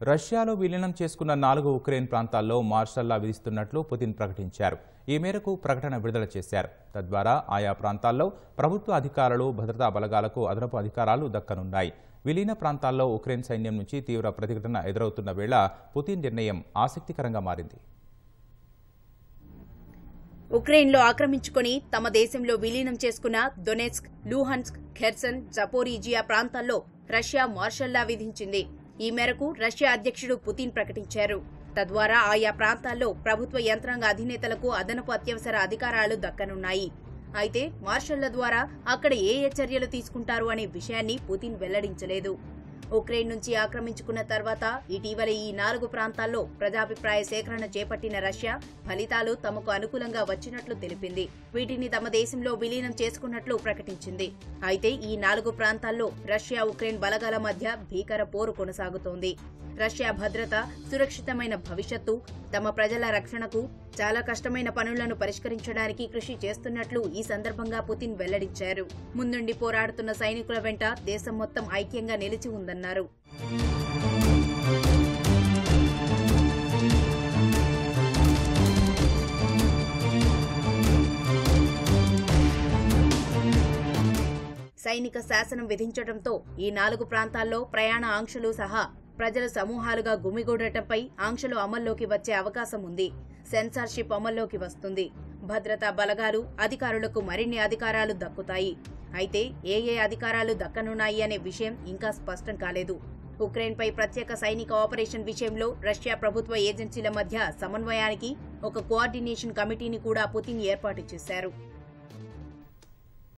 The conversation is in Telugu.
రష్యాలో విలీనం చేసుకున్న నాలుగు ఉక్రెయిన్ ప్రాంతాల్లో మార్షల్లా విధిస్తున్నట్లు పుతిన్ ప్రకటించారు ఈ మేరకు ప్రకటన విడుదల చేశారు తద్వారా ఆయా ప్రాంతాల్లో ప్రభుత్వ అధికారులు భద్రతా బలగాలకు అదనపు అధికారాలు దక్కనున్నాయి విలీన ప్రాంతాల్లో ఉక్రెయిన్ సైన్యం నుంచి తీవ్ర ప్రతిఘటన ఎదురవుతున్న వేళ పుతిన్ నిర్ణయం ఆసక్తికరంగా మారింది ఉక్రెయిన్లో ఆక్రమించుకొని తమ దేశంలో విలీనం చేసుకున్న దొనెట్స్క్ లూహన్స్క్ ఖెర్సన్ జపోరీజియా ప్రాంతాల్లో రష్యా మార్షల్లా విధించింది ఈ మేరకు రష్యా అధ్యక్షుడు పుతిన్ ప్రకటించారు తద్వారా ఆయా ప్రాంతాల్లో ప్రభుత్వ యంత్రాంగ అధినేతలకు అదనపు అత్యవసర అధికారాలు దక్కనున్నాయి అయితే మార్షల్ల ద్వారా అక్కడ ఏ ఏ చర్యలు తీసుకుంటారు అనే విషయాన్ని పుతిన్ వెల్లడించలేదు ఉక్రెయిన్ నుంచి ఆక్రమించుకున్న తర్వాత ఇటీవల ఈ నాలుగు ప్రాంతాల్లో ప్రజాభిప్రాయ సేకరణ చేపట్టిన రష్యా ఫలితాలు తమకు అనుకూలంగా వచ్చినట్లు తెలిపింది వీటిని తమ దేశంలో విలీనం చేసుకున్నట్లు ప్రకటించింది అయితే ఈ నాలుగు ప్రాంతాల్లో రష్యా ఉక్రెయిన్ బలగాల మధ్య భీకర పోరు కొనసాగుతోంది రష్యా భద్రత సురక్షితమైన భవిష్యత్తు తమ ప్రజల రక్షణకు చాలా కష్టమైన పనులను పరిష్కరించడానికి కృషి చేస్తున్నట్లు ఈ సందర్భంగా పుతిన్ వెల్లడించారు ముందుండి పోరాడుతున్న సైనికుల వెంట దేశం మొత్తం ఐక్యంగా నిలిచి ఉందన్నారు సైనిక శాసనం విధించడంతో ఈ నాలుగు ప్రాంతాల్లో ప్రయాణ ఆంక్షలు సహా ప్రజల సమూహాలుగా గుమిగూడటంపై ఆంక్షలు అమల్లోకి వచ్చే అవకాశం ఉంది సెన్సార్షిప్ అమల్లోకి వస్తుంది భద్రతా బలగాలు అధికారులకు మరిన్ని అధికారాలు దక్కుతాయి అయితే ఏ ఏ అధికారాలు దక్కనున్నాయి అనే విషయం ఇంకా స్పష్టం కాలేదు ఉక్రెయిన్పై ప్రత్యేక సైనిక ఆపరేషన్ విషయంలో రష్యా ప్రభుత్వ ఏజెన్సీల మధ్య సమన్వయానికి ఒక కోఆర్డినేషన్ కమిటీని కూడా పుతిన్ ఏర్పాటు చేశారు